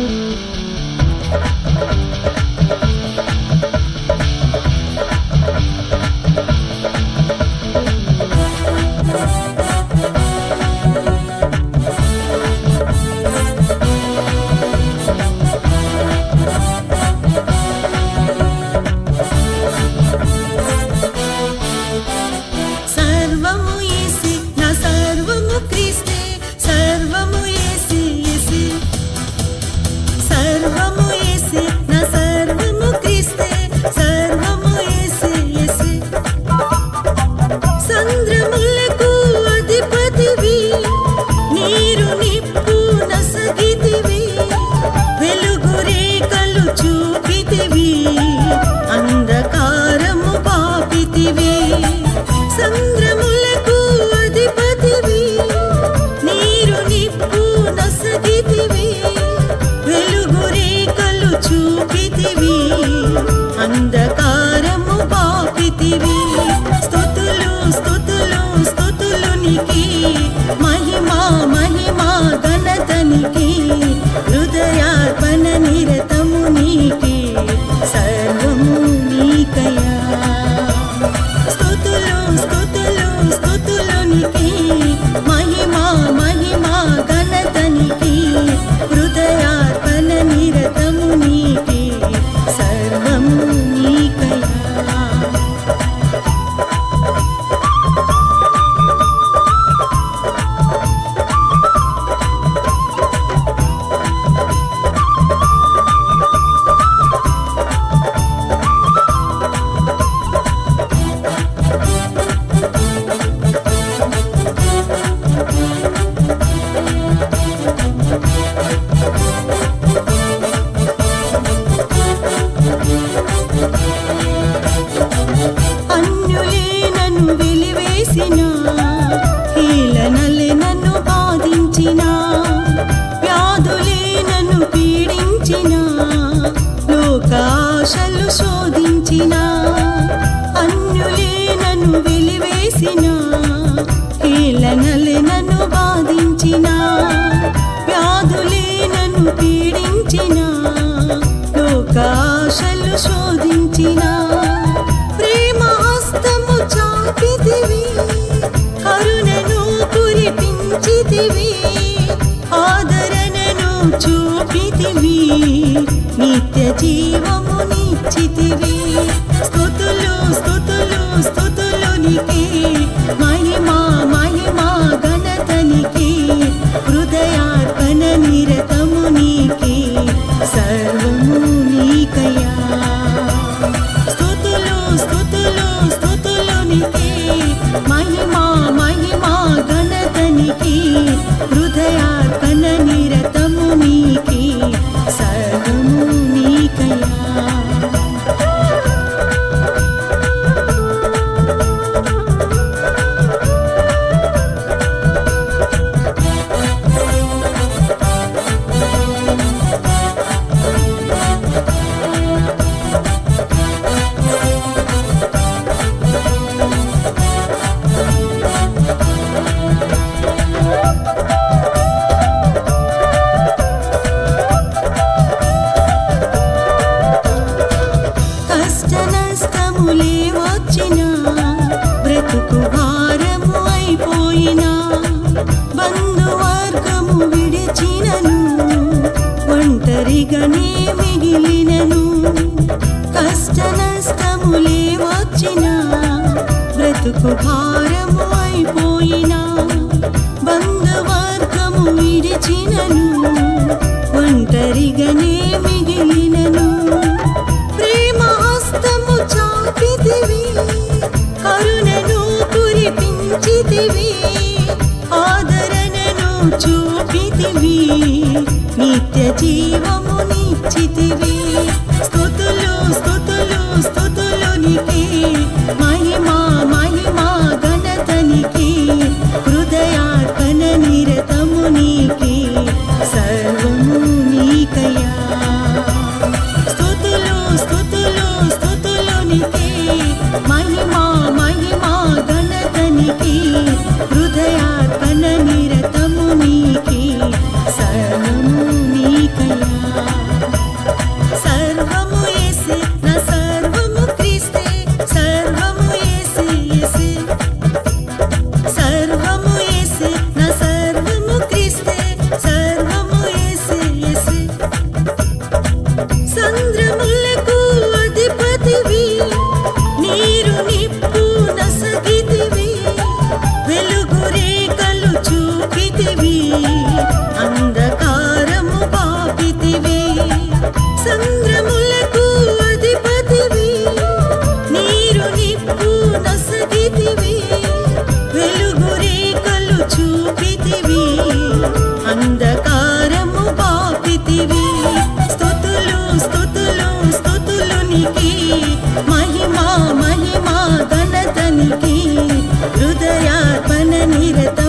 సర్వము యేసే నా సర్వము క్రీస్తే సర్వము యేసే యేసే సర్వము యేసే నా సర్వము క్రీస్తే సర్వము యేసే యేసే సంద్రములకు అధిపతివి నీరు నిప్పు నసగితివి వెలుగు రేఖలు చూపితివి అంధకారము పాపితివి సంద్రములకు అధిపతివి నీరు నిప్పు నసగితివి వెలుగు రేఖలు చూపితివి అంధకారము పాపితివి స్తుతులు స్తుతులు స్తుతులు నీకి మహిమా మహిమా ఘనతనికి హృదయార్పణ నిరతము నీకి సర్వము నీకయా స్తుతులు స్తుతులు స్తుతులు నీకి మహిమా మహిమా ఘనతనికి హృదయార్పణ నిరతము నీకి సర్వము నీకయా అన్యులే నన్ను వెలివేసిన హీలనలే నన్ను బాధించిన వ్యాధులే నన్ను పీడించిన లోకాశలు శోధించిన అన్యులే నన్ను వెలివేసిన హీలనలే నన్ను బాధించిన వ్యాధులే నన్ను పీడించిన లోకాశలు శోధించిన ప్రేమ హస్తము చాపితివి కరుణను కురిపించితివి ఆదరణను చూపితివి నిత్య జీవము నిచ్చితివి స్తుతులు స్తుతులు స్తుతులు నీకే మహిమా మహిమా ఘనతనికి హృదయార్పణ నిరతము నీకే సర్వము నీకయా స్తుతులు స్తుతులు స్తుతులు నీకే మహిమా మహిమా ఘనతనికి హృదయార్పణ నిరతము నీకే సర్వము నీకయా కష్ట నష్టములే వచ్చినా బ్రతుకు భారము అయిపోయినా బంధువర్గము విడిచినను ఒంటరిగానే మిగిలినను కష్ట నష్టములే వచ్చినా బ్రతుకు భారము అయిపోయినా బంధువర్గము విడిచినను ఒంటరిగానే మిగిలినను ప్రేమ హస్తము చాపితివి కరుణను కురిపించితివి ఆదరణను చూపితివి నిత్య జీవము నిచ్చితివి స్తుతులు స్తుతులు స్తుతులు నీకే మహిమా మహిమా ఘనతనికి హృదయార్పణ నిరతము నీకే సర్వము నీకయా స్తుతులు స్తుతులు స్తుతులు నీకే మహిమా మహిమా ఘనతనికి హృదయార్పణ నిరతము నీకే సర్వము నీకయా యేసే సర్వము యేసే నా సర్వము క్రీస్తే సర్వము యేసే యేసే సంద్రములకు అధిపతివి నీరు నిప్పు నసగితివి వెలుగు రేఖలు చూపితివి అంధకారము పాపితివి సంద్రములకు అధిపతివి నీరు నిప్పు నసగితివి వెలుగు రేఖలు చూపితివి అంధకారము పాపితివి స్తుతులు స్తుతులు స్తుతులు నీకి మహిమా మహిమా ఘనతనికి హృదయార్పణ నిరత